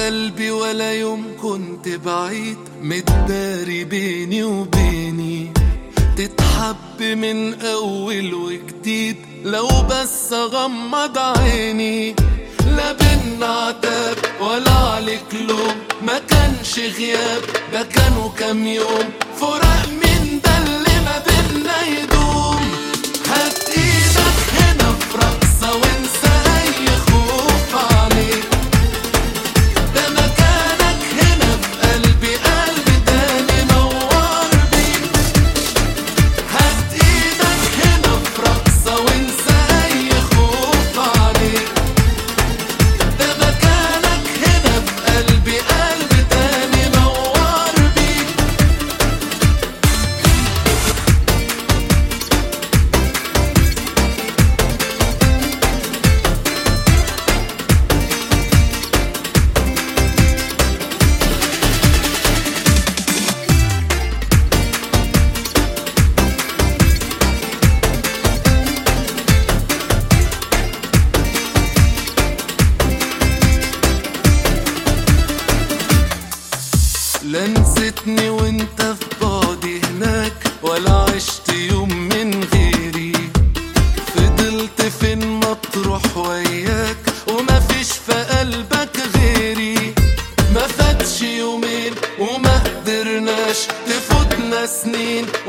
قلبي ولا يوم كنت بعيد متداري بيني وبيني تتحب من اول وجديد لو بس اغمض عيني لا بينا عتاب ولا عليك لوم ما كانش غياب ده كانوا كام يوم فراق من ده اللي ما بينا يدوم هات ايدك هنا في رقصة وانسى اي خوف عليك ده مكانك هنا في قلبي قلبي تاني نور بيك هات ايدك هنا في رقصة وانسى اي خوف عليك ده مكانك هنا في قلبي قلبي تاني نور بيك لا نسيتني وانت في بعدي هناك ولا عشت يوم من غيري فضلت فين مطروح وياك وما فيش في قلبك غيري ما فاتش يومين وما قدرناش تفوتنا سنين